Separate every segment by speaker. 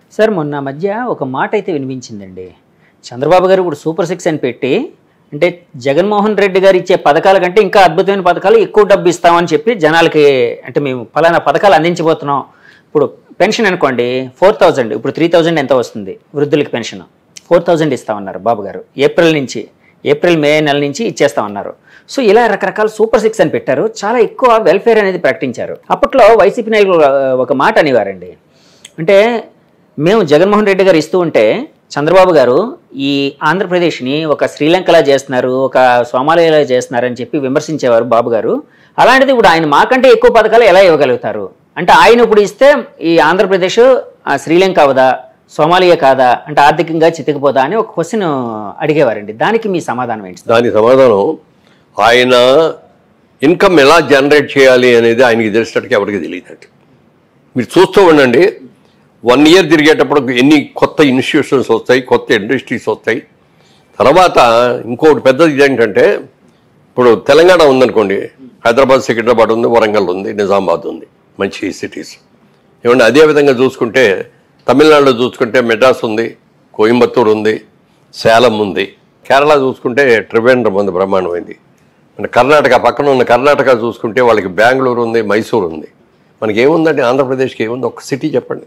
Speaker 1: Sir మొన్న మధ్య ఒక మాట అయితే వినిపించిందండి చంద్రబాబు గారు ఇప్పుడు సూపర్ సిక్స్ అని పెట్టి అంటే జగన్మోహన్ రెడ్డి గారు ఇచ్చే పథకాల కంటే ఇంకా అద్భుతమైన పథకాలు ఎక్కువ డబ్బు ఇస్తామని చెప్పి జనాలకి అంటే మేము ఫలానా పథకాలు అందించబోతున్నాం ఇప్పుడు పెన్షన్ అనుకోండి ఫోర్ థౌజండ్ ఇప్పుడు త్రీ థౌజండ్ ఎంత వస్తుంది వృద్ధులకి పెన్షన్ ఫోర్ థౌజండ్ ఇస్తామన్నారు బాబు గారు ఏప్రిల్ నుంచి ఏప్రిల్ మే నెల నుంచి ఇచ్చేస్తామన్నారు సో ఇలా రకరకాల సూపర్ సిక్స్ అని పెట్టారు చాలా ఎక్కువ వెల్ఫేర్ అనేది ప్రకటించారు అప్పట్లో వైసీపీ నాయకులు ఒక మాట అనేవారండి అంటే మేము జగన్మోహన్ రెడ్డి గారు ఇస్తూ ఉంటే చంద్రబాబు గారు ఈ ఆంధ్రప్రదేశ్ని ఒక శ్రీలంకలా చేస్తున్నారు ఒక సోమాలియాలా చేస్తున్నారు అని చెప్పి విమర్శించేవారు బాబు గారు అలాంటిది ఇప్పుడు ఆయన మాకంటే ఎక్కువ పథకాలు ఎలా ఇవ్వగలుగుతారు అంటే ఆయన ఇప్పుడు ఇస్తే ఈ ఆంధ్రప్రదేశ్ ఆ, శ్రీలంక అవదా సోమాలియా కాదా అంటే ఆర్థికంగా చితికిపోదా అని ఒక క్వశ్చన్ అడిగేవారండి దానికి మీ సమాధానం ఏంటి సార్?
Speaker 2: దాని సమాధానం ఆయన ఇన్కమ్ ఎలా జనరేట్ చేయాలి అనేది ఆయనకి తెలిసినట్టుగా ఎవరికి తెలియదు మీరు చూస్తూ ఉండండి వన్ ఇయర్ తిరిగేటప్పుడు ఎన్ని కొత్త ఇన్స్టిట్యూషన్స్ వస్తాయి కొత్త ఇండస్ట్రీస్ వస్తాయి తర్వాత ఇంకోటి పెద్దది ఏంటంటే ఇప్పుడు తెలంగాణ ఉందనుకోండి హైదరాబాద్ సికింద్రాబాద్ ఉంది వరంగల్ ఉంది నిజామాబాద్ ఉంది మంచి సిటీస్ ఏమంటే అదే విధంగా చూసుకుంటే తమిళనాడులో చూసుకుంటే మెడ్రాస్ ఉంది కోయంబత్తూర్ ఉంది సేలం ఉంది కేరళ చూసుకుంటే ట్రివేంద్రం ఉంది బ్రహ్మాండమైంది మన కర్ణాటక పక్కన ఉన్న కర్ణాటక చూసుకుంటే వాళ్ళకి బెంగళూరు ఉంది మైసూర్ ఉంది మనకి ఏముందండి ఆంధ్రప్రదేశ్కి ఏముంది ఒక సిటీ చెప్పండి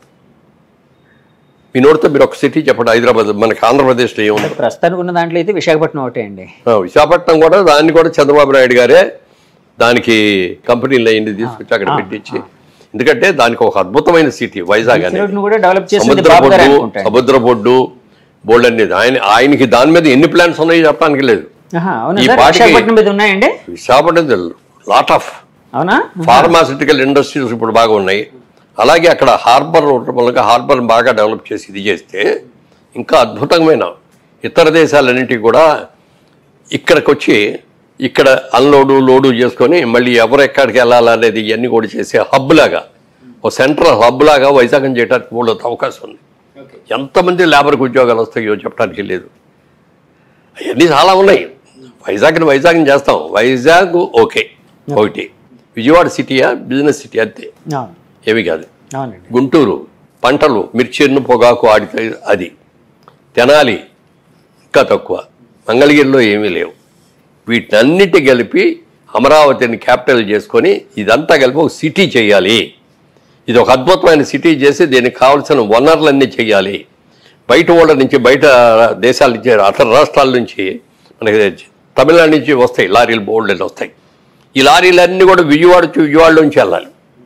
Speaker 2: మీ నోటితో మీరు ఒక సిటీ చెప్పండి హైదరాబాద్ మనకి ఆంధ్రప్రదేశ్లో ఏముంది
Speaker 1: ప్రస్తుతానికి ఉన్న దాంట్లో అయితే విశాఖపట్నం ఒకటే అండి
Speaker 2: ఆ, విశాఖపట్నం కూడా దాన్ని కూడా చంద్రబాబు నాయుడు గారే దానికి కంపెనీలు అయింది తీసుకొచ్చి అక్కడ పెట్టించి ఎందుకంటే దానికి ఒక అద్భుతమైన సిటీ వైజాగ్ అనేది
Speaker 1: రోడ్డును కూడా డెవలప్ చేసింది
Speaker 2: సముద్ర
Speaker 1: బాబు గారే
Speaker 2: బొడ్డు
Speaker 1: అనుకుంటా
Speaker 2: సముద్ర బొడ్డు బోల్డ్ అనేది ఆయన ఆయనకి దాని మీద ఎన్ని ప్లాన్స్ ఉన్నాయో చెప్పడానికి లేదు
Speaker 1: ఆహా, అవునా
Speaker 2: ఈ
Speaker 1: సార్
Speaker 2: పాటికి-
Speaker 1: విశాఖపట్నం మీద ఉన్నాయండి
Speaker 2: విశాఖపట్నం లాట్ ఆఫ్
Speaker 1: అవునా
Speaker 2: ఫార్మాసిటికల్ ఇండస్ట్రీస్ ఇప్పుడు బాగా ఉన్నాయి అలాగే అక్కడ హార్బర్ మూలంగా హార్బర్ బాగా డెవలప్ చేసి ఇది చేస్తే ఇంకా అద్భుతమైన ఇతర దేశాలన్నింటికి కూడా ఇక్కడికి వచ్చి ఇక్కడ అన్లోడు లోడు చేసుకొని మళ్ళీ ఎవరు ఎక్కడికి వెళ్ళాలనేది ఇవన్నీ కూడా చేసే హబ్ లాగా ఒక సెంట్రల్ హబ్ లాగా వైజాగం చేయడానికి కూడా అవకాశం ఉంది ఎంతమంది లేబర్కి ఉద్యోగాలు వస్తాయో చెప్పడానికి లేదు అవన్నీ చాలా ఉన్నాయి వైజాగ్ని వైజాగ్ని చేస్తాం వైజాగ్ ఓకే ఒకటి విజయవాడ సిటీయా బిజినెస్ సిటీ అంతే
Speaker 1: అవును
Speaker 2: ఏమి కాదు
Speaker 1: అవునండి
Speaker 2: గుంటూరు పంటలు మిర్చిన్ను పొగాకు ఆడితే అది తెనాలి ఇంకా తక్కువ మంగళగిరిలో ఏమీ లేవు వీటన్నిటి కలిపి అమరావతిని క్యాపిటల్ చేసుకొని ఇదంతా కలిపి ఒక సిటీ చేయాలి ఇది ఒక అద్భుతమైన సిటీ చేసి దీనికి కావాల్సిన వనరులన్నీ చేయాలి బయట వాళ్ళ నుంచి బయట దేశాల నుంచి అతర రాష్ట్రాల నుంచి మనకి తమిళనాడు నుంచి వస్తాయి లారీలు బోల్డ్ వస్తాయి ఈ లారీలన్నీ కూడా విజయవాడ టు విజయవాడ నుంచి వెళ్ళాలి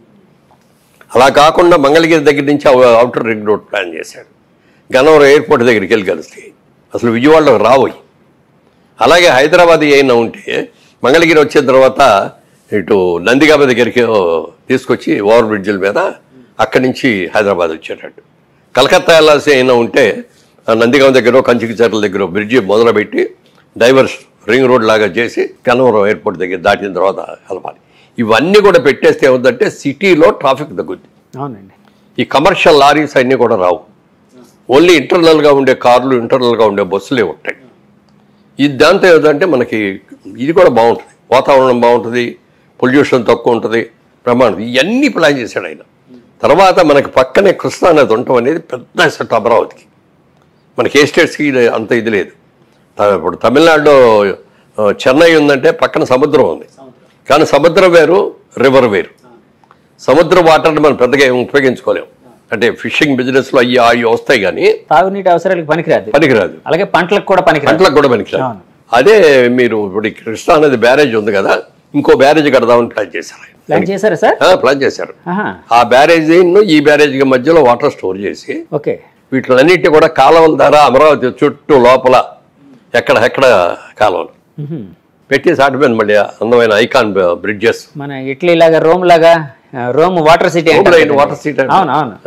Speaker 2: అలా కాకుండా మంగళగిరి దగ్గర నుంచి అవుటర్ రింగ్ రోడ్ ప్లాన్ చేశాడు గన్నవరం ఎయిర్పోర్ట్ దగ్గరికి వెళ్ళి కలుస్తాయి అసలు విజయవాడలో రావోయి అలాగే హైదరాబాద్ అయినా ఉంటే మంగళగిరి వచ్చిన తర్వాత ఇటు నందిగామ దగ్గరికి తీసుకొచ్చి ఓవర్ బ్రిడ్జిల మీద అక్కడి నుంచి హైదరాబాద్ వచ్చేటట్టు కలకత్తా వెళ్ళాల్సి అయినా ఉంటే ఆ నందిగామ దగ్గర కంచికి చెర్ల దగ్గర బ్రిడ్జి మొదలుపెట్టి డైవర్స్ రింగ్ రోడ్ లాగా చేసి గన్నవరం ఎయిర్పోర్ట్ దగ్గర దాటిన తర్వాత కలపాలి ఇవన్నీ కూడా పెట్టేస్తే ఏముందంటే సిటీలో ట్రాఫిక్ తగ్గుద్ది
Speaker 1: అవునండి
Speaker 2: ఈ కమర్షియల్ లారీస్ అన్నీ కూడా రావు ఓన్లీ ఇంటర్నల్గా ఉండే కార్లు ఇంటర్నల్గా ఉండే బస్సులే ఉంటాయి ఇది దాంతో ఏదంటే మనకి ఇది కూడా బాగుంటుంది వాతావరణం బాగుంటుంది పొల్యూషన్ తక్కువ ఉంటుంది ప్రమాణం ఇవన్నీ ప్లాన్ చేశాడు ఆయన తర్వాత మనకి పక్కనే కృష్ణా నది ఉండటం అనేది పెద్ద సెట్ అమరావతికి మనకి ఏ స్టేట్స్కి ఇది అంత ఇది లేదు త- ఇప్పుడు తమిళనాడులో ఆ, చెన్నై ఉందంటే పక్కన సముద్రం ఉంది కానీ సముద్రం వేరు రివర్ వేరు సముద్ర వాటర్ని మనం పెద్దగా ఏం ఉపయోగించుకోలేము అంటే ఫిషింగ్ బిజినెస్లో అయ్యి అవి వస్తాయి కానీ
Speaker 1: తాగునీటి అవసరాలకు పనికిరాదు
Speaker 2: పనికిరాదు
Speaker 1: అలాగే పంటలకు కూడా పనికిరాదు
Speaker 2: పంటలకు కూడా పనికిరాదు
Speaker 1: అవును.
Speaker 2: అదే మీరు ఇప్పుడు ఈ కృష్ణా అనేది బ్యారేజ్ ఉంది కదా ఇంకో బ్యారేజ్ కడదామని ప్లాన్ చేశారు ఆయన.
Speaker 1: ప్లాన్ చేశారా సార్
Speaker 2: ఆ, ప్లాన్ చేశారు
Speaker 1: ఆహా,
Speaker 2: ఆ బ్యారేజ్ ఈ బ్యారేజ్ మధ్యలో వాటర్ స్టోర్ చేసి
Speaker 1: ఓకే
Speaker 2: వీటిలన్నిటి కూడా కాలువల ద్వారా అమరావతి చుట్టూ లోపల ఎక్కడ ఎక్కడ కాలువలు
Speaker 1: మ్హూ.
Speaker 2: పెట్టి సాటిపోయిన మళ్ళీ అందమైన ఐకాన్ బ్రిడ్జెస్
Speaker 1: మన ఇటలీ లాగా రోమ్ లాగా ఆ, రోమ్ వాటర్ సిటీ అంటారు కదండి.
Speaker 2: వాటర్ సీట్
Speaker 1: అవును అవును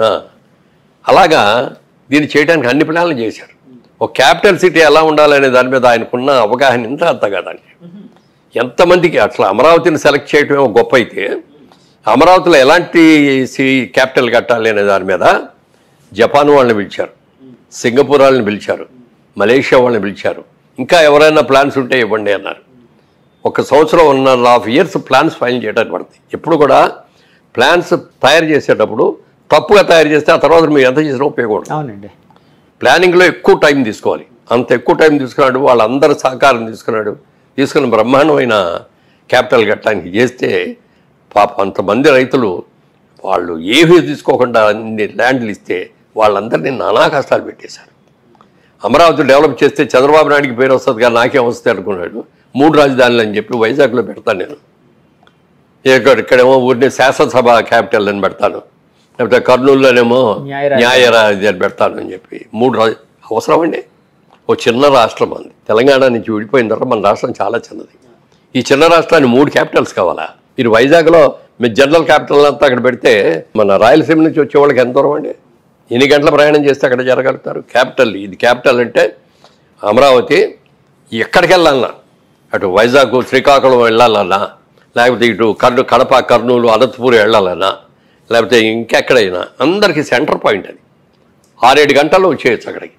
Speaker 2: అలాగా దీన్ని చేయడానికి అన్ని ప్లాన్లు చేశారు ఒక క్యాపిటల్ సిటీ ఎలా ఉండాలనే దాని మీద ఆయనకున్న అవగాహన ఇంత అంత కదండి ఎంతమందికి అట్లా అమరావతిని సెలెక్ట్ చేయటమే ఒక గొప్ప అయితే అమరావతిలో ఎలాంటి సి క్యాపిటల్ కట్టాలి అనే దాని మీద జపాన్ వాళ్ళని పిలిచారు సింగపూర్ వాళ్ళని పిలిచారు మలేషియా వాళ్ళని పిలిచారు ఇంకా ఎవరైనా ప్లాన్స్ ఉంటే ఇవ్వండి అన్నారు ఒక సంవత్సరం one and half years plans file చేయడానికి పడుతుంది ఎప్పుడు కూడా ప్లాన్స్ తయారు చేసేటప్పుడు తప్పుగా తయారు చేస్తే ఆ తర్వాత మీరు ఎంత చేసినా ఉపయోగం ఉండదు.
Speaker 1: అవునండి
Speaker 2: ప్లానింగ్లో ఎక్కువ టైం తీసుకోవాలి అంత ఎక్కువ టైం తీసుకున్నాడు వాళ్ళందరి సహకారం తీసుకున్నాడు తీసుకుని బ్రహ్మాండమైన క్యాపిటల్ కట్టడానికి చేస్తే పాప అంతమంది రైతులు వాళ్ళు ఏమీ తీసుకోకుండా అన్ని ల్యాండ్లు ఇస్తే వాళ్ళందరినీ నానా కష్టాలు పెట్టేశారు అమరావతి డెవలప్ చేస్తే చంద్రబాబు నాయుడికి పేరు వస్తుంది కానీ నాకేం వస్తుంది అనుకున్నాడు మూడు రాజధానులు అని చెప్పి వైజాగ్లో పెడతాను నేను ఇక్కడ ఇక్కడేమో ఊరిని శాసనసభ క్యాపిటల్ అని పెడతాను లేకపోతే కర్నూలులోనేమో
Speaker 1: న్యాయ రాజధాని.
Speaker 2: న్యాయ రాజధాని పెడతాను అని చెప్పి మూడు రాజ అవసరం అండి ఓ చిన్న రాష్ట్రం అంది తెలంగాణ నుంచి విడిపోయిన తర్వాత మన రాష్ట్రం చాలా చిన్నది ఈ చిన్న రాష్ట్రానికి మూడు క్యాపిటల్స్ కావాలా మీరు వైజాగ్లో మీ జనరల్ క్యాపిటల్ అంతా అక్కడ పెడితే మన రాయలసీమ నుంచి వచ్చే వాళ్ళకి ఎంత దూరం అండి ఎన్ని గంటల ప్రయాణం చేస్తే అక్కడ జరగలుగుతారు క్యాపిటల్ ఇది క్యాపిటల్ అంటే అమరావతి ఎక్కడికి వెళ్ళాలన్నా అటు వైజాగ్ శ్రీకాకుళం వెళ్ళాలన్నా లేకపోతే ఇటు కర్నూ కడప కర్నూలు అనంతపూర్ వెళ్ళాలన్నా లేకపోతే ఇంకెక్కడైనా అందరికీ సెంటర్ పాయింట్ అది ఆరేడు గంటల్లో వచ్చేయచ్చు అక్కడికి